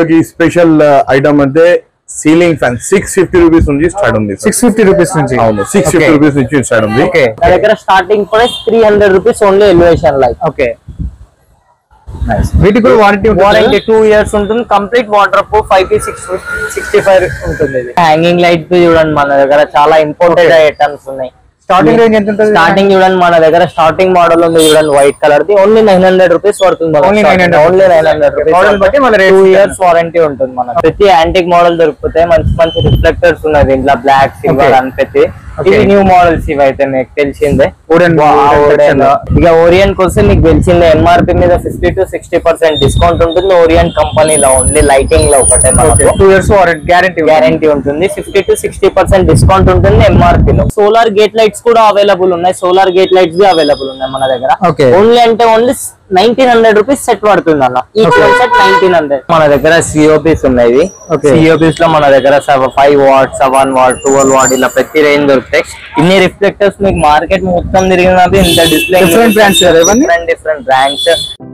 వీడియోకి special item అంటే ceiling fan six fifty rupees నుంచి స్టార్ట్ ఉంది సిక్స్ ఫిఫ్టీ రూపీస్ నుంచి అవును సిక్స్ ఫిఫ్టీ రూపీస్ నుంచి స్టార్ట్ ఉంది ఓకే నా దగ్గర starting price three hundred rupees only elevation light okay వీటికి కూడా వారంటీ వారంటీ టూ ఇయర్స్ ఉంటుంది కంప్లీట్ వాటర్ ప్రూఫ్ ఫైవ్ కి సిక్స్ సిక్స్టీ ఫైవ్ ఉంటుంది ఇది హ్యాంగింగ్ లైట్ చూడండి మన దగ్గర చాలా ఇంపార్టెంట్ ఐటమ్స్ ఉన్నాయి స్టార్టింగ్ రేంజ్ ఎంత ఉంటుంది స్టార్టింగ్ చూడండి మన దగ్గర స్టార్టింగ్ మోడల్ ఉంది చూడండి వైట్ కలర్ ది ఓన్లీ నైన్ హండ్రెడ్ రూపీస్ పడుతుంది Only 900 only nine hundred Model బట్టి మన rate టూ ఉంటుంది. ఇయర్స్ వారంటీ ఉంటుంది మన ప్రతి యాంటిక్ మోడల్ దొరుకుతాయి మంచి మంచి రిఫ్లెక్టర్స్ ఉన్నాయి దీంట్లో బ్లాక్ సిల్వర్ Okay. అని ప్రతి Okay. ఇవి న్యూ మోడల్స్ ఇవి అయితే మీకు తెలిసిందే Wooden- వా- wooden wooden. section. ఇక ఓరియంట్ వస్తే నీకు తెలిసిందే ఎంఆర్పి మీద fifty to sixty percent discount ఉంటుంది ఓరియంట్ కంపెనీలో ఓన్లీ లైటింగ్ లో ఒకటే ఓకే మనకు two years warranty guarantee guarantee ఉంటుంది fifty to sixty percent discount ఉంటుంది ఎంఆర్పి లో సోలార్ గేట్ లైట్స్ కూడా అవైలబుల్ ఉన్నాయి సోలార్ గేట్ లైట్స్ బి అవైలబుల్ ఉన్నాయి మన దగ్గర Okay. ఓన్లీ అంటే only nineteen hundred rupees set పడుతుంది అన్న ఈ సెట్ నైన్టీన్ హండ్రెడ్ మన దగ్గర సిఓపీస్ ఉన్నాయి Okay. సిఓపీస్ లో మన దగ్గర five watt seven watt twelve watt ఇలా ప్రతి రేంజ్ దొరుకుతాయి ఇన్ని రిఫ్లెక్టర్స్ మీకు మార్కెట్ మొత్తం తిరిగినది ఇంత డిస్ప్లే Different brands కదా ఇవన్నీ? Different different brands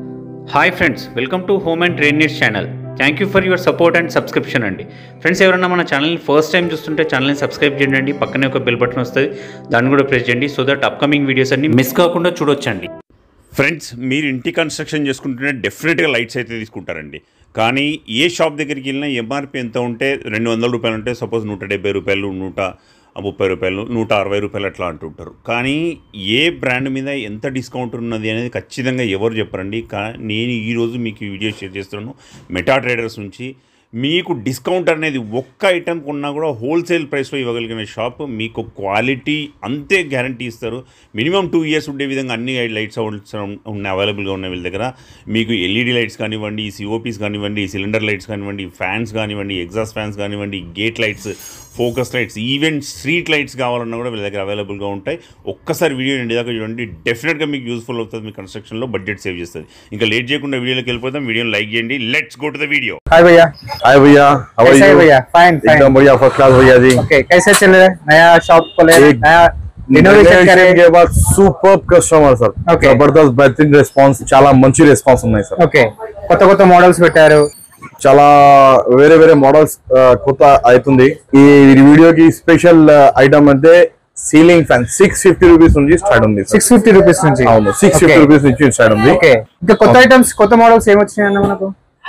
hi friends welcome to home and train needs channel thank you for your support and subscription అండి ఫ్రెండ్స్ ఎవరైనా మన ఛానల్ని ఫస్ట్ టైం చూస్తుంటే ఛానల్ని సబ్స్క్రైబ్ చేయండి పక్కనే ఒక బెల్ బటన్ వస్తుంది దాన్ని కూడా ప్రెస్ చేయండి సో దట్ అప్కమింగ్ వీడియోస్ అన్ని మిస్ కాకుండా చూడొచ్చండి ఫ్రెండ్స్ మీరు ఇంటి కన్స్ట్రక్షన్ చేసుకుంటుంటే డెఫినెట్గా లైట్స్ అయితే తీసుకుంటారండి కానీ ఏ షాప్ దగ్గరికి వెళ్ళినా ఎంఆర్పి ఎంత ఉంటే రెండు వందల రూపాయలు ఉంటే సపోజ్ నూట డెబ్బై రూపాయలు నూట ముప్పై రూపాయలు నూట అరవై రూపాయలు అట్లా అంటుంటారు కానీ ఏ బ్రాండ్ మీద ఎంత డిస్కౌంట్ ఉన్నది అనేది ఖచ్చితంగా ఎవరు చెప్పరండి కా నేను ఈరోజు మీకు ఈ వీడియో షేర్ చేస్తున్నాను మెటా ట్రేడర్స్ నుంచి మీకు డిస్కౌంట్ అనేది ఒక్క ఐటెం కొన్నా కూడా హోల్సేల్ ప్రైస్లో ఇవ్వగలిగిన షాప్ మీకు క్వాలిటీ అంతే గ్యారంటీ ఇస్తారు మినిమం టూ ఇయర్స్ ఉండే విధంగా అన్ని లైట్స్ ఉన్నాయి అవైలబుల్గా ఉన్నాయి వీళ్ళ దగ్గర మీకు ఎల్ఈడి లైట్స్ కానివ్వండి సిఓపీస్ కానివ్వండి సిలిండర్ లైట్స్ కానివ్వండి ఫ్యాన్స్ కానివ్వండి ఎగ్జాస్ట్ ఫ్యాన్స్ కానివ్వండి gate lights focus lights even street lights కావాలన్నా కూడా వీళ్ళ దగ్గర అవైలబుల్గా ఉంటాయి ఒక్కసారి వీడియో ఎండి దాకా చూడండి డెఫినెట్గా మీకు యూస్ఫుల్ అవుతుంది మీ కన్స్ట్రక్షన్లో బడ్జెట్ సేవ్ చేస్తుంది ఇంకా లేట్ చేయకుండా వీడియోలోకి వెళ్ళిపోతాం వీడియోని లైక్ చేయండి let's go to the video hi भैया हाय भैया हाउ आर कैसे है यू भैया फाइन फाइन एकदम बढ़िया फर्स्ट क्लास भैया जी ओके कैसे चल रहा है नया शॉप खोले एक- नया इनोवेशन Renovation करे के बाद సూపర్ కస్టమర్ సార్ Okay. జబర్దస్త్ బెహతరీన్ రెస్పాన్స్ చాలా మంచి రెస్పాన్స్ ఉన్నాయి సార్ ఓకే కొత్త కొత్త మోడల్స్ పెట్టారు చాలా వేరే వేరే మోడల్స్ కొత్త అవుతుంది ఈ వీడియోకి స్పెషల్ ఐటమ్ అంటే ceiling fan six fifty rupees నుంచి స్టార్ట్ ఉంది sir. సిక్స్ ఫిఫ్టీ రూపీస్ నుంచి అవును సిక్స్ ఫిఫ్టీ రూపీస్ నుంచి స్టార్ట్ ఉంది ఓకే ఇంకా కొత్త ఐటమ్స్ కొత్త మోడల్స్ ఏమొచ్చినాయన్న మనకు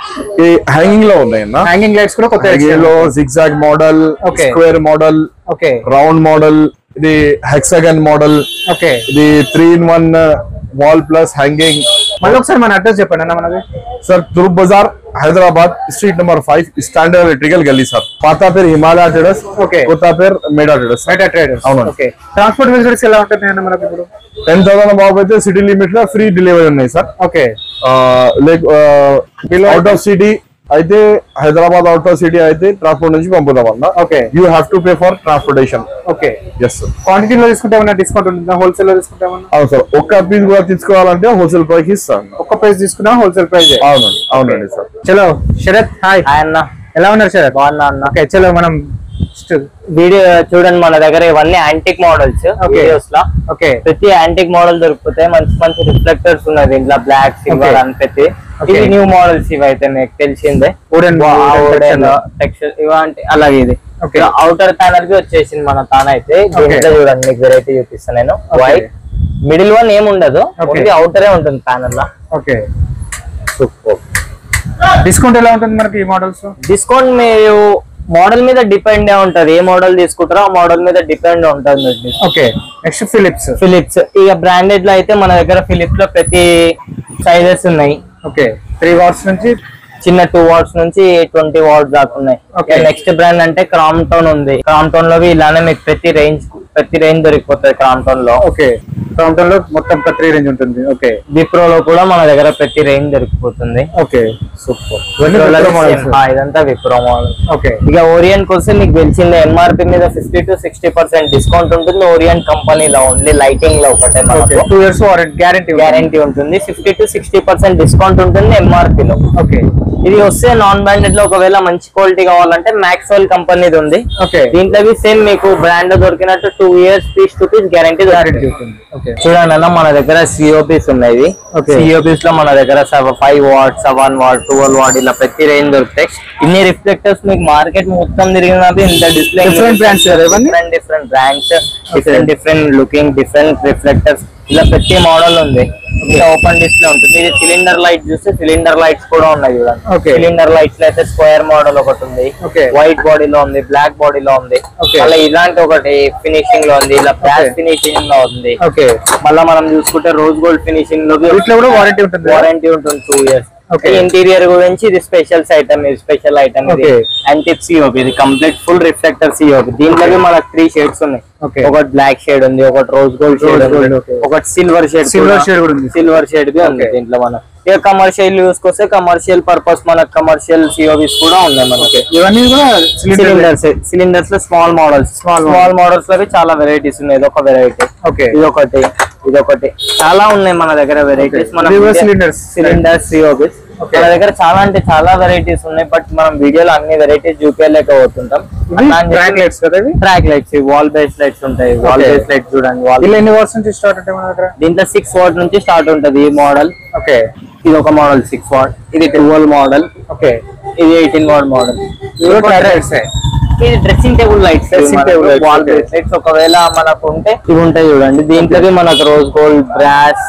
ఈ హ్యాంగింగ్ లో ఉన్నాయి అన్న హ్యాంగింగ్ లైట్స్ కూడా కొత్త హ్యాంగింగ్ లో zigzag model Okay. Square model okay round model ఇది హెక్సాగన్ మోడల్ ఓకే ఇది three in one wall plus hanging మళ్ళీ ఒకసారి మన అడ్రస్ చెప్పండి అన్న మనది sir Turup Bazaar Hyderabad street number five standard electrical గల్లీ సార్ పాత పేరు హిమాలయ ట్రేడర్స్ Okay. కొత్త పేరు మేడా ట్రేడర్స్ బయట ట్రేడర్స్ అవునండి. ఓకే ట్రాన్స్పోర్ట్ ఫెసిలిటీస్ ఎలా ఉంటుంది అన్న మనకు ఇప్పుడు టెన్ థౌసండ్ బాబు అయితే సిటీ లిమిట్ లో ఫ్రీ డెలివరీ ఉన్నాయి sir okay like out of city అయితే హైదరాబాద్ అవుట్ ఆఫ్ సిటీ అయితే ట్రాన్స్పోర్ట్ నుంచి పంపుదాం అన్న Okay. You have to pay for transportation okay yes sir క్వాంటిటీలో తీసుకుంటే ఏమన్నా డిస్కౌంట్ ఉంటుందా హోల్సేల్ లో తీసుకుంటే ఏమన్నా అవును సార్ ఒక్క పీస్ కూడా తీసుకోవాలంటే హోల్సేల్ ప్రైస్ ఇస్తాను ఒక్క ప్రైస్ తీసుకున్నా హోల్సేల్ ప్రైస్ అవునండి అవునండి సార్ చలో శరత్ హాయ్ అన్న ఎలా ఉన్నారు శరత్ బాగున్నా అన్న ఓకే చలో మనం వీడియో చూడండి మన దగ్గర ఇవన్నీ యాంటిక్ మోడల్స్ Okay. వీడియోస్ లో ఓకే ప్రతి యాంటిక్ మోడల్ దొరుకుతాయి మంచి మంచి రిఫ్లెక్టర్స్ ఉన్నాయి దీంట్లో బ్లాక్ సిల్వర్ Okay. అని ప్రతి Okay. ఇవి న్యూ మోడల్స్ ఇవి అయితే మీకు తెలిసిందే Wooden- wooden section. టెక్స్చర్ ఇవంటి అలాగే ఇది Okay. అవుటర్ ప్యానల్ కి వచ్చేసింది మన తాన అయితే దీంట్లో చూడండి మీకు వెరైటీ చూపిస్తాను నేను Okay. వైట్ మిడిల్ వన్ ఏం ఉండదు Okay. ఓన్లీ అవుటరే ఉంటుంది ప్యానల్ లో ఓకే డిస్కౌంట్ ఎలా ఉంటుంది మనకి ఈ మోడల్స్ డిస్కౌంట్ మీరు మోడల్ మీద డిపెండ్ ఉంటది ఏ మోడల్ తీసుకుంటారో ఆ మోడల్ మీద డిపెండ్ ఉంటుంది మీకు discount. Okay next Philips Philips ఇక బ్రాండెడ్ లో అయితే మన దగ్గర ఫిలిప్స్ లో ప్రతి సైజెస్ ఉన్నాయి ఓకే త్రీ వాట్స్ నుంచి చిన్న టూ వాట్స్ నుంచి ట్వంటీ వాట్స్ దాకా ఉన్నాయి Okay. నెక్స్ట్ బ్రాండ్ అంటే క్రామ్టోన్ ఉంది క్రామ్టోన్ లో ఇలానే మీకు ప్రతి రేంజ్ ప్రతి రేంజ్ దొరికిపోతుంది క్రామ్టోన్ లో ఓకే క్రౌంటన్ లో మొత్తం త్రీ రేంజ్ ఉంటుంది ఓకే విప్రో లో కూడా మన దగ్గర ప్రతి రేంజ్ దొరికిపోతుంది ఓకే సూపర్ Wipro లో ఇవన్నీ same. ఆ, ఇదంతా విప్రో మోడల్ ఓకే ఇక ఓరియంట్ వస్తే నీకు తెలిసిందే ఎంఆర్పి మీద fifty to sixty percent discount ఉంటుంది ఓరియంట్ కంపెనీలో ఓన్లీ లైటింగ్ లో ఒకటే ఓకే మనకు two years warranty guarantee guarantee ఉంటుంది fifty to sixty percent discount ఉంటుంది ఎంఆర్పి లో ఓకే ఇది వస్తే నాన్ బ్రాండెడ్ లో ఒకవేళ మంచి క్వాలిటీ కావాలంటే మ్యాక్స్వెల్ కంపెనీది ఉంది ఓకే దీంట్లో సేమ్ మీకు బ్రాండ్ దొరికినట్టు two years piece to piece guarantee guarantee ఉంటుంది ఓకే చూడండి అన్న మన దగ్గర సిఓపీస్ ఉన్నాయి Okay. సిఓపీస్ లో మన దగ్గర five watt seven watt twelve watt ఇలా ప్రతి రేంజ్ దొరుకుతాయి ఇన్ని రిఫ్లెక్టర్స్ మీకు మార్కెట్ మొత్తం తిరిగినది ఇంత డిస్ప్లే Different brands కదా ఇవన్నీ? Different different brands different different looking different reflectors ఇలా ప్రతి మోడల్ ఉంది ఇలా ఓపెన్ డిస్ప్లే ఉంటుంది ఇది సిలిండర్ లైట్ చూస్తే సిలిండర్ లైట్స్ కూడా ఉన్నాయి చూడండి Okay. సిలిండర్ లైట్స్ లో అయితే స్క్వేర్ మోడల్ ఒకటి ఉంది Okay. వైట్ బాడీలో ఉంది బ్లాక్ బాడీలో ఉంది Okay. అలా ఇలాంటి ఒకటి ఫినిషింగ్ లో ఉంది ఇలా బ్లాక్ Okay. ఫినిషింగ్ లో ఉంది ఓకే మళ్ళా మనం చూసుకుంటే రోజ్ గోల్డ్ ఫినిషింగ్ లో వీటిలో కూడా వారంటీ ఉంటుంది వారంటీ ఉంటుంది టూ ఇయర్స్ Okay. ఇంటీరియర్ గురించి ఇది స్పెషల్స్ ఐటమ్ ఇది స్పెషల్ ఐటమ్ ఇది Okay. యాంటిక్ సిఓపి ఇది కంప్లీట్ ఫుల్ రిఫ్లెక్టర్ సిఓపి దీంట్లో మనకు త్రీ షేడ్స్ ఉన్నాయి Okay. ఒకటి బ్లాక్ షేడ్ ఉంది ఒకటి rose gold shade Rose gold, ఉంది okay. ఒకటి సిల్వర్ షేడ్ Silver shade కూడా ఉంది. సిల్వర్ షేడ్ బి ఉంది Okay. దీంట్లో మనం ఇక కమర్షియల్ యూస్ వస్తే కమర్షియల్ పర్పస్ మనకు కమర్షియల్ సిఓబిస్ కూడా ఉన్నాయి మనకి ఇవన్నీ కూడా సిలిండర్ సిలిండర్స్ సిలిండర్స్ లో small models Small small models లో చాలా వెరైటీస్ ఉన్నాయి ఇది ఒక వెరైటీ ఓకే ఇది ఒకటి ఇది ఒకటి చాలా ఉన్నాయి మన దగ్గర వెరైటీస్ Okay. మన ఇవి కూడా cylinders. Cylinders సిఓబిస్ Okay. మన దగ్గర చాలా అంటే చాలా వెరైటీస్ ఉన్నాయి బట్ మనం వీడియోలో అన్ని వెరైటీస్ చూపించలేకపోతుంటాం బ్రాండ్ లైట్స్ కదా ఇవి track lights wall base lights ఉంటాయి వాల్ Okay. బేస్ లైట్స్ చూడండి వాల్ వీళ్ళు ఎన్ని వాట్స్ నుంచి స్టార్ట్ అంటే మన దగ్గర దీంట్లో సిక్స్ వాట్ నుంచి స్టార్ట్ ఉంటది ఈ మోడల్ ఓకే ఇది ఒక మోడల్ సిక్స్ వాట్ ఇది ట్వెల్వ్ మోడల్ ఓకే ఇది ఎయిటీన్ వాట్ మోడల్ ఇవి కూడా ట్రాక్ లైట్స్ ఇది dressing table lights Dressing table lights, wall okay. Base lights ఒకవేళ మనకు ఉంటే ఇవి ఉంటాయి చూడండి దీంట్లో మనకు రోజ్ గోల్డ్ బ్రాస్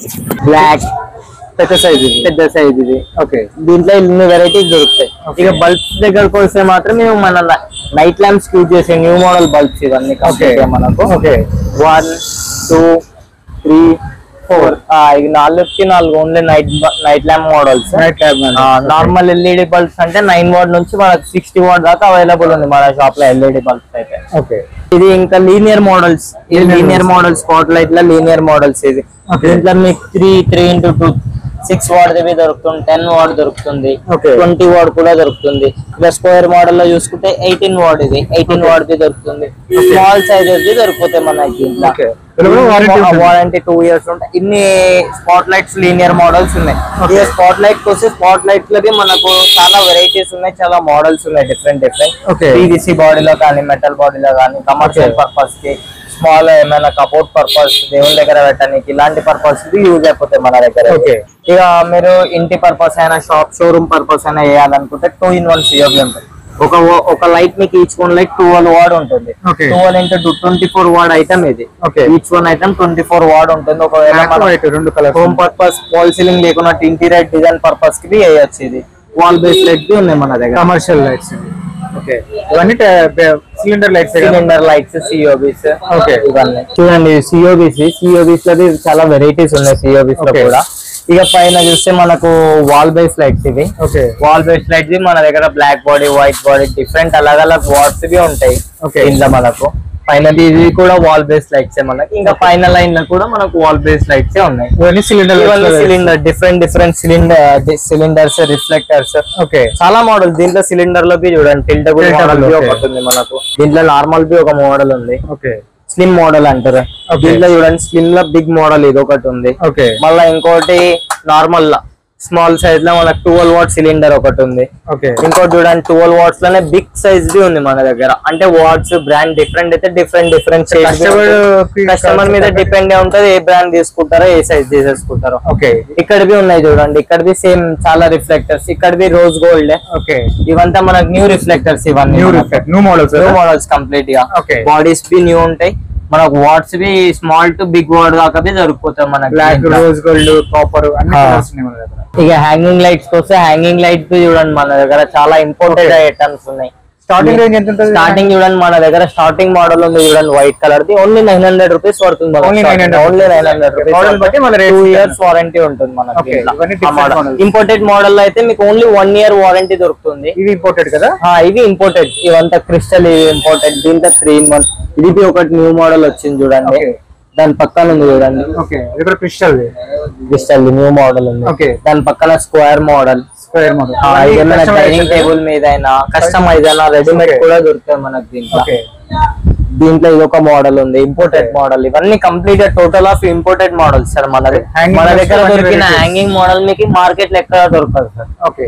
బ్లాక్ పెద్ద సైజ్ ఇది పెద్ద సైజ్ ఇది ఓకే దీంట్లో ఇన్ని వెరైటీస్ దొరుకుతాయి Okay. ఇక బల్బ్స్ దగ్గరకు వస్తే మాత్రం మేము మన నైట్ ల్యాంప్స్ యూజ్ చేసే న్యూ మోడల్ బల్బ్స్ ఇవన్నీ complete గా మనకు okay one two three four ఇవి నాలుగుకి నాలుగు only night night lamp models night lamp normal LED bulbs అంటే నైన్ వాట్ నుంచి మనకు సిక్స్టీ వాట్ దాకా అవైలబుల్ ఉంది మన షాప్ లో ఎల్ఈడి బల్బ్స్ అయితే ఓకే ఇది ఇంకా లీనియర్ మోడల్స్ ఇది Linear linear model spot light లో లీనియర్ మోడల్స్ ఇది Okay. దీంట్లో మీకు three three into two six watt దివి దొరుకుతుంది టెన్ వాట్ దొరుకుతుంది Okay. ట్వంటీ వాట్ కూడా దొరుకుతుంది ఇలా స్క్వేర్ మోడల్ లో చూసుకుంటే ఎయిటీన్ వాట్ ఇది ఎయిటీన్ వాట్ ది దొరుకుతుంది స్మాల్ సైజెస్ ది దొరుకుతాయి మనకి దీంట్లో Okay. ఇందులో కూడా warranty ఉంటుంది. వారంటీ టూ ఇయర్స్ ఉంటాయి ఇన్ని స్పాట్ లైట్స్ లీనియర్ మోడల్స్ ఉన్నాయి ఇక స్పాట్ లైట్ వస్తే స్పాట్ లైట్స్ లకి మనకు చాలా వెరైటీస్ ఉన్నాయి చాలా మోడల్స్ ఉన్నాయి డిఫరెంట్ డిఫరెంట్ Okay. పీవీసీ బాడీలో కానీ మెటల్ బాడీలో కానీ కమర్షియల్ పర్పస్ కి స్మాల్ ఏమైనా కపోర్ట్ పర్పస్ దేవుని దగ్గర పెట్టడానికి ఇలాంటి పర్పస్ కి యూజ్ అయిపోతాయి మన దగ్గర Okay. ఇక మీరు ఇంటి పర్పస్ అయినా షాప్ షోరూమ్ పర్పస్ అయినా వేయాలనుకుంటే టూ ఇన్ వన్ సిఓబి ఉంటుంది ఒక wa- ఒక లైట్ మీకు each one light twelve watt ఉంటుంది Okay. Twelve into twenty four watt item ఇది Okay. Each one item twenty four watt ఉంటుంది ఒకవేళ బ్లాక్ వైట్ రెండు colours home purpose wall ceiling లేకుండా ఇంటీరియర్ డిజైన్ పర్పస్ కి వేయచ్చు ఇది వాల్ బేస్ లైట్ బి ఉన్నాయి మన దగ్గర కమర్షియల్ లైట్స్ ఓకే ఇవన్నీ cylinder lights cylinder lights COBs Okay. ఇవన్నీ చూడండి సిఓబిస్ సిఓబిస్ లో చాలా వెరైటీస్ ఉన్నాయి సిఓబిస్ లో Okay. కూడా ఇక పైన చూస్తే మనకు వాల్ బేస్ లైట్స్ ఇవి ఓకే వాల్ బేస్ లైట్స్ మన దగ్గర black body white body different అలగ్ అలగ్ వాట్స్ వి ఉంటాయి Okay. ఇందులో మనకు పైన ఇది కూడా వాల్ బేస్ లైట్స్ మనకి ఇంకా పైన లైన్ లో కూడా మనకు వాల్ బేస్ లైట్స్ ఉన్నాయి ఇవన్నీ cylinder cylinder different different cylinder cylinders reflectors okay చాలా మోడల్ దీంట్లో సిలిండర్ లో బి చూడండి టిల్టబుల్ Tiltable, మోడల్ బి okay. ఒకటి ఉంది మనకు దీంట్లో నార్మల్ బి ఒక మోడల్ ఉంది ఓకే స్లిమ్ మోడల్ అంటారు Okay. దీంట్లో చూడండి స్లిమ్ లో బిగ్ మోడల్ ఇది ఒకటి ఉంది ఓకే మళ్ళా ఇంకోటి నార్మల్ లా స్మాల్ సైజ్ లో మనకు ట్వెల్వ్ వాట్ సిలిండర్ ఒకటి ఉంది ఓకే ఇంకోటి చూడండి ట్వెల్వ్ వాట్స్ లోనే బిగ్ సైజ్ బి ఉంది మన దగ్గర అంటే వాట్స్ బ్రాండ్ డిఫరెంట్ అయితే డిఫరెంట్ డిఫరెంట్ Customer కి కస్టమర్ మీద కావాల్సిన- డిపెండ్ ఉంటది ఏ బ్రాండ్ తీసుకుంటారో ఏ సైజ్ తీసేసుకుంటారో ఓకే ఇక్కడ బి ఉన్నాయి చూడండి ఇక్కడ బి సేమ్ చాలా రిఫ్లెక్టర్స్ ఇక్కడ బి రోజ్ గోల్డ్ ఓకే ఇవంతా మనకు న్యూ రిఫ్లెక్టర్స్ ఇవన్నీ న్యూ మనకు. Reflect new models new models complete గా Okay. బాడీస్ బి న్యూ ఉంటాయి మనకు watts B small to big watt దాకా బి దొరికిపోతాయి మనకి బ్లాక్ దీంట్లో. రోజ్ గోల్డ్ కాపర్ అన్ని Ah. కలర్స్ ఉన్నాయి మన దగ్గర ఇక హ్యాంగింగ్ లైట్స్ వస్తే హ్యాంగింగ్ లైట్స్ బి చూడండి మన దగ్గర చాలా ఇంపార్టెంట్ Okay. ఐటమ్స్ ఉన్నాయి స్టార్టింగ్ రేంజ్ ఎంత ఉంటుంది స్టార్టింగ్ చూడండి మన దగ్గర స్టార్టింగ్ మోడల్ ఉంది చూడండి వైట్ కలర్ ది ఓన్లీ నైన్ హండ్రెడ్ రూపీస్ పడుతుంది Only 900 only nine hundred rupees Model బట్టి మన rates టూ ఉంటాయి. ఇయర్స్ వారంటీ ఉంటుంది మనకి Okay, ఇవన్నీ different models. ఇంపోర్టెడ్ మోడల్ లో అయితే మీకు ఓన్లీ వన్ ఇయర్ వారంటీ దొరుకుతుంది ఇవి ఇంపోర్టెడ్ కదా ఆ, ఇవి ఇంపోర్టెడ్ ఇవంతా క్రిస్టల్ ఇవి ఇంపోర్టెడ్ దీంట్లో త్రీ ఇన్ వన్ ఇది బి ఒకటి న్యూ మోడల్ వచ్చింది చూడండి Okay. దాని పక్కన ఉంది చూడండి ఓకే ఇది కూడా క్రిస్టల్ క్రిస్టల్ న్యూ మోడల్ ఉంది Okay. దాని పక్కన స్క్వేర్ మోడల్ స్క్వేర్ మోడల్ ఏదైనా డైనింగ్ టేబుల్ మీద అయినా కస్టమైజ్ అయినా రెడీమేడ్ Okay. కూడా దొరుకుతాయి మనకి దీంట్లో ఓకే దీంట్లో ఇది ఒక మోడల్ ఉంది ఇంపోర్టెడ్ మోడల్ ఇవన్నీ complete total of imported models sir మనది Hanging మన lights దగ్గర అన్ని దొరికిన varieties. హ్యాంగింగ్ మోడల్ మీకు మార్కెట్ లో ఎక్కడ దొరకదు సార్ ఓకే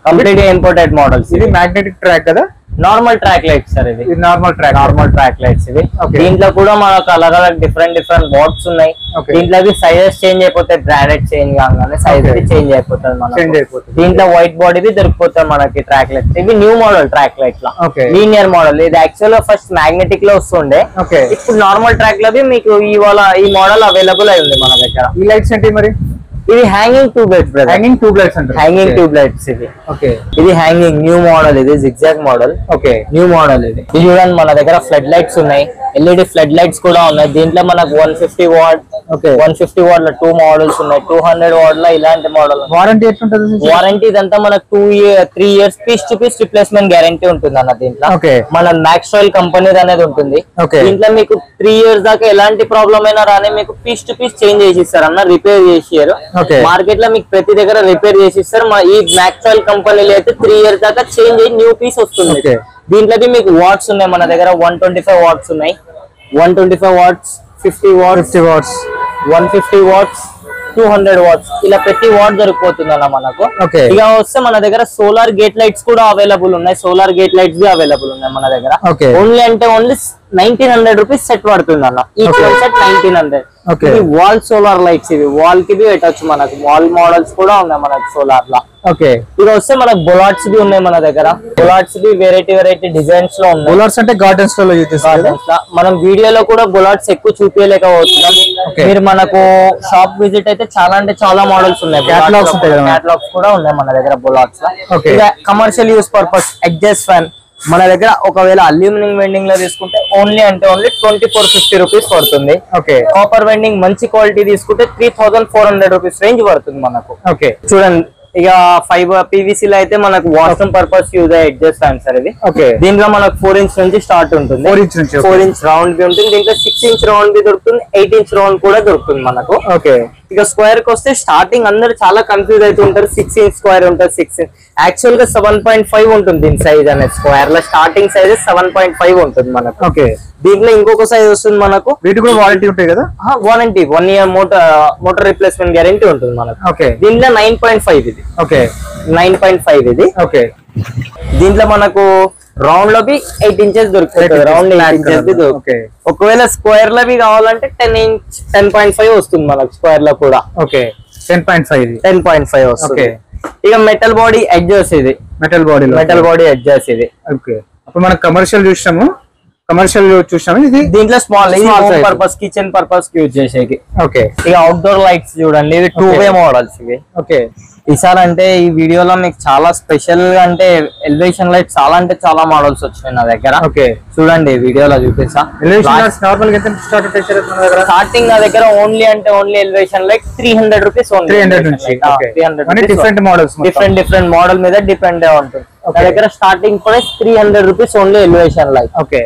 కంప్లీట్ గా ఇంపోర్టెడ్ మోడల్స్ ఇది మ్యాగ్నెటిక్ ట్రాక్ కదా నార్మల్ ట్రాక్ లైట్ సార్ ఇది ఇది normal track normal track lights ఇవి Okay. దీంట్లో కూడా మనకు అలగ్ అలగ్ డిఫరెంట్ డిఫరెంట్ బోర్డ్స్ ఉన్నాయి Okay. దీంట్లో సైజెస్ చేంజ్ అయిపోతాయి బ్రాండెడ్ చేంజ్ కాగానే సైజ్ Okay. చేంజ్ అయిపోతుంది మనకు Change అయిపోతుంది. దీంట్లో వైట్ బోర్డ్ ఇది దొరికిపోతాయి మనకి ట్రాక్ లైట్స్ ఇవి న్యూ మోడల్ ట్రాక్ లైట్ లా Okay. లీనియర్ మోడల్ ఇది యాక్చువల్ గా ఫస్ట్ మ్యాగ్నెటిక్ లో వస్తుండే Okay. ఇప్పుడు నార్మల్ ట్రాక్ లో మీకు ఇవాళ ఈ మోడల్ అవైలబుల్ అయి ఉంది మన దగ్గర ఈ లైట్స్ ఏంటి మరి ఇది hanging tube lights brother hanging tube lights అంటారు హ్యాంగింగ్ ట్యూబ్ లైట్స్ ఇది ఓకే ఇది హ్యాంగింగ్ న్యూ మోడల్ ఇది zigzag model okay new model ఇది ఇది చూడండి మన దగ్గర ఫ్లడ్ లైట్స్ ఉన్నాయి ఎల్ఈడి ఫ్లడ్ లైట్స్ కూడా ఉన్నాయి దీంట్లో మనకు one fifty watt Okay. One fifty watt లో టూ మోడల్స్ ఉన్నాయి టూ హండ్రెడ్ వాట్ లో ఇలాంటి మోడల్ వారంటీ ఎట్లుంటది వారంటీ ఇదంతా మనకు two year three years piece to piece replacement guarantee ఉంటుంది అన్న దీంట్లో Okay. మన మ్యాక్స్ట్రాయిల్ కంపెనీ అనేది ఉంటుంది Okay. దీంట్లో మీకు త్రీ ఇయర్స్ దాకా ఎలాంటి ప్రాబ్లం అయినా రానే మీకు పీస్ టు పీస్ చేంజ్ చేసి ఇస్తారు అన్న రిపేర్ చేసియారు Okay. మార్కెట్ లో మీకు ప్రతి దగ్గర రిపేర్ చేసి ఇస్తారు మా ఈ మ్యాక్స్ట్రాయిల్ కంపెనీలో అయితే త్రీ ఇయర్స్ దాకా చేంజ్ అయ్యి న్యూ పీస్ వస్తుంది Okay. దీంట్లో మీకు వాట్స్ ఉన్నాయి మన దగ్గర వన్ ట్వంటీ ఫైవ్ వాట్స్ ఉన్నాయి one twenty five watts fifty watts fifty watts one fifty watts two hundred watts ఇలా ప్రతి వాట్ దొరికిపోతుంది అన్న మనకు Okay. ఇక వస్తే మన దగ్గర సోలార్ గేట్ లైట్స్ కూడా అవైలబుల్ ఉన్నాయి సోలార్ గేట్ లైట్స్ బి అవైలబుల్ ఉన్నాయి మన దగ్గర Okay. ఓన్లీ అంటే only nineteen hundred rupees set పడుతుంది అన్న ఈ సెట్ నైన్టీన్ హండ్రెడ్ Okay. ఇది వాల్ సోలార్ లైట్స్ ఇవి వాల్ కి బి పెట్టచ్చు మనకు వాల్ మోడల్స్ కూడా ఉన్నాయి మనకు సోలార్ లా ఓకే ఇక వస్తే మనకు బొలాట్స్ బి ఉన్నాయి మన దగ్గర బొలాట్స్ బి వెరైటీ వెరైటీ డిజైన్స్ లో ఉన్నాయి కూలర్స్ అంటే గార్డెన్స్ లో యూజ్ చేస్తారు కదా? Gardens లా. మనం వీడియోలో కూడా బులాట్స్ ఎక్కువ చూపించలేకపోతున్నాం Okay. మీరు మనకు షాప్ విజిట్ అయితే చాలా అంటే చాలా మోడల్స్ ఉన్నాయి Catalogs ఉంటాయి కదా? క్యాటలాగ్స్ కూడా ఉన్నాయి మన దగ్గర బులాట్స్ Okay. Commercial use purpose exhaust fan మన దగ్గర ఒకవేళ అల్యూమినియం వెండింగ్ లో తీసుకుంటే ఓన్లీ అంటే only twenty four fifty rupees పడుతుంది ఓకే కాపర్ వెండింగ్ మంచి క్వాలిటీ తీసుకుంటే three thousand four hundred rupees range పడుతుంది మనకు ఓకే చూడండి ఇక ఫైబర్ పీవీసీ లో అయితే మనకు వాష్రూమ్ పర్పస్ యూజ్ అయ్యే అడ్జస్ట్ ఫ్యాన్ సార్ ఇది ఓకే దీంట్లో మనకు ఫోర్ ఇంచ్ నుంచి స్టార్ట్ ఉంటుంది Four inch నుంచి, okay. ఫోర్ ఇంచ్ రౌండ్ బి ఉంటుంది దీంట్లో సిక్స్ ఇంచ్ రౌండ్ బి దొరుకుతుంది ఎయిట్ ఇంచ్ రౌండ్ కూడా దొరుకుతుంది మనకు ఓకే ఇక స్క్వేర్ కి వస్తే స్టార్టింగ్ అందరూ చాలా కన్ఫ్యూజ్ అవుతూ ఉంటారు సిక్స్ ఇంచ్ స్క్వేర్ ఉంటుంది సిక్స్ ఇంచ్ యాక్చువల్ గా సెవెన్ పాయింట్ ఫైవ్ ఉంటుంది దీని సైజ్ అనేది స్క్వేర్ లో starting size seven point five ఉంటుంది మనకు ఓకే దీంట్లో ఇంకొక సైజ్ వస్తుంది మనకు వీటి కూడా వారంటీ ఉంటాయి కదా warranty one year motor motor replacement guarantee ఉంటుంది మనకు ఓకే దీంట్లో నైన్ పాయింట్ ఫైవ్ ఇది ఓకే నైన్ పాయింట్ ఫైవ్ ఇది ఓకే దీంట్లో మనకు రౌండ్ లో బి ఎయిట్ ఇంచెస్ దొరుకుతుంది inches, round black eight inches colour లో, okay. ఒకవేళ స్క్వేర్ లో బి కావాలంటే ten inch ten point five వస్తుంది మనకు స్క్వేర్ లో కూడా ఓకే టెన్ పాయింట్ ఫైవ్ ఇది టెన్ పాయింట్ ఫైవ్ వస్తుంది Okay. ఇక మెటల్ బాడీ ఎడ్జెస్ ఇది metal body metal body edges ఇది ఓకే అప్పుడు మనం కమర్షియల్ చూసాము కమర్షియల్ చూసాము ఇది దీంట్లో small Small size. Purpose kitchen purpose use చేసేకి ఓకే ఇక అవుట్డోర్ లైట్స్ చూడండి ఇవి టూ Okay. వే మోడల్స్ ఇవి ఓకే ఈసారి అంటే ఈ వీడియోలో మీకు చాలా స్పెషల్ గా అంటే ఎలివేషన్ లైట్ చాలా అంటే చాలా మోడల్స్ వచ్చినాయి నా దగ్గర ఓకే చూడండి వీడియోలో చూపిస్తా ఎలివేషన్ నార్మల్ గా ఎంత స్టార్ట్ చేశారు మన దగ్గర స్టార్టింగ్ నా దగ్గర ఓన్లీ అంటే only elevation like three hundred rupees only 300 నుంచి, okay. త్రీ హండ్రెడ్ అన్ని different models మొత్తం. డిఫరెంట్ డిఫరెంట్ మోడల్ మీద డిపెండ్ ఉంటుంది నా Okay. దగ్గర starting price three hundred rupees only elevation light okay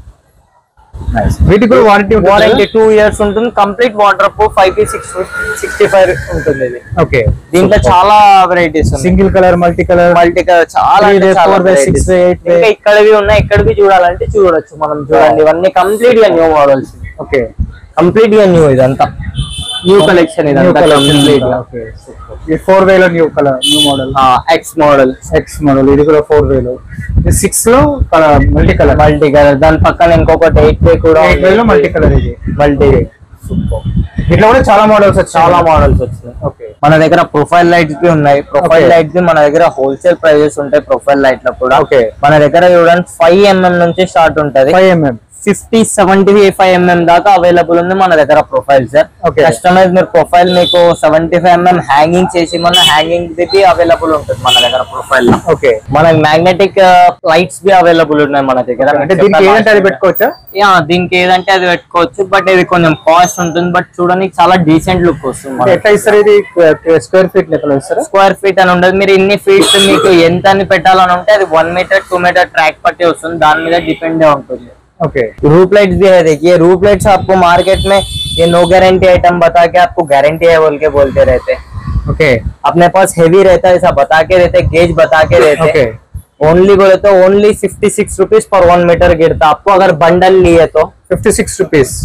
వీటికి కూడా వారంటీ వారంటీ టూ ఇయర్స్ ఉంటుంది కంప్లీట్ వాటర్ ప్రూఫ్ ఫైవ్ కి సిక్స్ సిక్స్టీ ఫైవ్ ఉంటుంది ఇది ఓకే దీంట్లో చాలా వెరైటీస్ ఉన్నాయి single colour multi colour multi colour చాలా Three అంటే way, చాలా four way, varieties. six way, eight way. ఇంకా ఇక్కడవి ఉన్నాయి ఇక్కడివి చూడాలంటే చూడొచ్చు మనం చూడండి ఇవన్నీ కంప్లీట్ గా న్యూ మోడల్స్ ఓకే కంప్లీట్ గా న్యూ ఇదంతా న్యూ కలెక్షన్ ఇదంతా కంప్లీట్ గా ఓకే ఇది ఫోర్ వేలో new colour new model X model X model ఇది కూడా ఫోర్ వేలో ఇది సిక్స్ లో colour multi colour multi colour దాని పక్కన ఇంకొకటి ఎయిట్ వే కూడా ఎయిట్ వేలో మల్టీ కలర్ ఇది మల్టీ ఇట్లా కూడా చాలా మోడల్స్ వచ్చాయి చాలా మోడల్స్ వచ్చినాయి ఓకే మన దగ్గర ప్రొఫైల్ లైట్స్ బి ఉన్నాయి ప్రొఫైల్ Okay. లైట్స్ బి మన దగ్గర హోల్సేల్ ప్రైజెస్ ఉంటాయి ప్రొఫైల్ లైట్ లో కూడా Okay. మన దగ్గర చూడండి ఫైవ్ ఎంఎం నుంచి స్టార్ట్ ఉంటది five mm fifty seventy five mm దాకా అవైలబుల్ ఉంది మన దగ్గర ప్రొఫైల్ సార్ Okay. కస్టమైజ్ మీరు ప్రొఫైల్ మీకు సెవెంటీ ఫైవ్ ఎంఎం హ్యాంగింగ్ చేసి మన హ్యాంగింగ్ బి అవైలబుల్ ఉంటుంది మన దగ్గర ప్రొఫైల్ లో ఓకే మనకి మ్యాగ్నెటిక్ లైట్స్ బి అవైలబుల్ ఉన్నాయి మన దగ్గర అంటే దీనికి ఏదంటే అది పెట్టుకోవచ్చా యా దీనికి ఏదంటే అది పెట్టుకోవచ్చు బట్ ఇది కొంచెం కాస్ట్ ఉంటుంది బట్ చూడడానికి చాలా డీసెంట్ లుక్ వస్తుంది అంటే మనకి. ఎట్లా ఇస్తారు ఇది స్క్వేర్ ఫీట్ లెక్కలో ఇస్తారా స్క్వేర్ ఫీట్ అని ఉండదు మీరు ఎన్ని ఫీట్స్ మీకు ఎంత అని పెట్టాలని ఉంటే అది one metre two metre track పట్టి వస్తుంది దాని మీద డిపెండ్ ఉంటుంది ఓకే रूप लाइट्स भी है देखिए रूप लाइट्स आपको मार्केट में ये नो गारंटी आइटम बता के आपको गारंटी है बोल के बोलते रहते हैं। ఓకే अपने पास हेवी रहता है ऐसा बता के रहते गेज बता के रहते ओके ओनली बोले तो ओनली फिफ्टी सिक्स रुपीज पर वन मीटर गिरता आपको अगर बंडल लिए तो fifty six rupees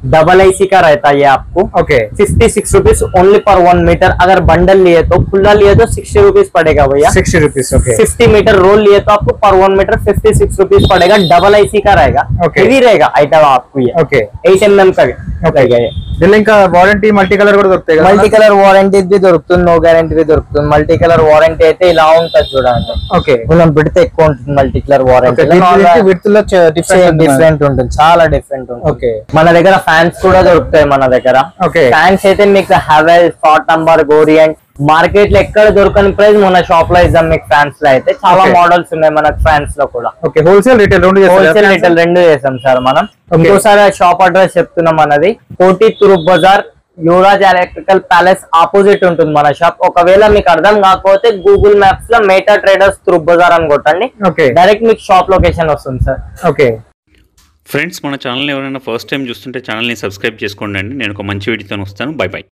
double AC का रहता है ये आपको okay fifty six rupees only पर वन मीटर अगर बंडल लिए तो खुला लिए तो सिक्सटी रुपीज पड़ेगा भैया sixty rupees okay fifty metre roll लिए तो आपको पर one metre fifty six rupees पड़ेगा डबल एसी का रहेगा Okay. हेवी रहेगा आइटम आपको ये ఓకే एट एम एम का रहेगा ये దీనిలో ఇంకా వారంటీ మల్టీ కలర్ కూడా దొరుకుతాయి కదా మల్టీ కలర్ వారంటీ దొరుకుతుంది నో గ్యారంటీ దొరుకుతుంది మల్టీ కలర్ వారంటీ అయితే ఇలా ఉంటుంది చూడండి ఓకే మనం పెడితే ఎక్కువ ఉంటుంది మల్టీ కలర్ వారంటీ విత్ లో డిఫరెంట్ డిఫరెంట్ ఉంటుంది చాలా డిఫరెంట్ ఉంటుంది Okay. మన దగ్గర ఫ్యాన్స్ కూడా దొరుకుతాయి మన దగ్గర Okay. ఫ్యాన్స్ అయితే మీకు హెవెల్ షార్ట్ నంబర్ గోరియంట్ మార్కెట్ లో ఎక్కడ దొరకని ప్రైస్ మన షాప్ లో ఇద్దాం మీకు ఫ్యాన్స్ లో అయితే చాలా Okay. మోడల్స్ ఉన్నాయి మనకు ఫ్యాన్స్ లో కూడా ఓకే హోల్సేల్ రీటైల్ రెండు హోల్సేల్ చేస్తారు రిటైల్ రెండు చేసాం సార్ మనం Okay. ఇంకోసారి షాప్ అడ్రస్ చెప్తున్నాం మనది Koti Turup Bazar Yuvraj electrical palace opposite ఉంటుంది మన షాప్ ఒకవేళ మీకు అర్థం కాకపోతే గూగుల్ మ్యాప్స్ లో మేటా ట్రేడర్స్ తురుప్ బజార్ అని కొట్టండి ఓకే డైరెక్ట్ మీకు షాప్ లొకేషన్ వస్తుంది సార్ ఓకే ఫ్రెండ్స్ మన ఛానల్ ఎవరైనా ఫస్ట్ టైం చూస్తుంటే ఛానల్ని సబ్స్క్రైబ్ చేసుకోండి అండి నేను ఒక మంచి వీడియోతో వస్తాను బై బై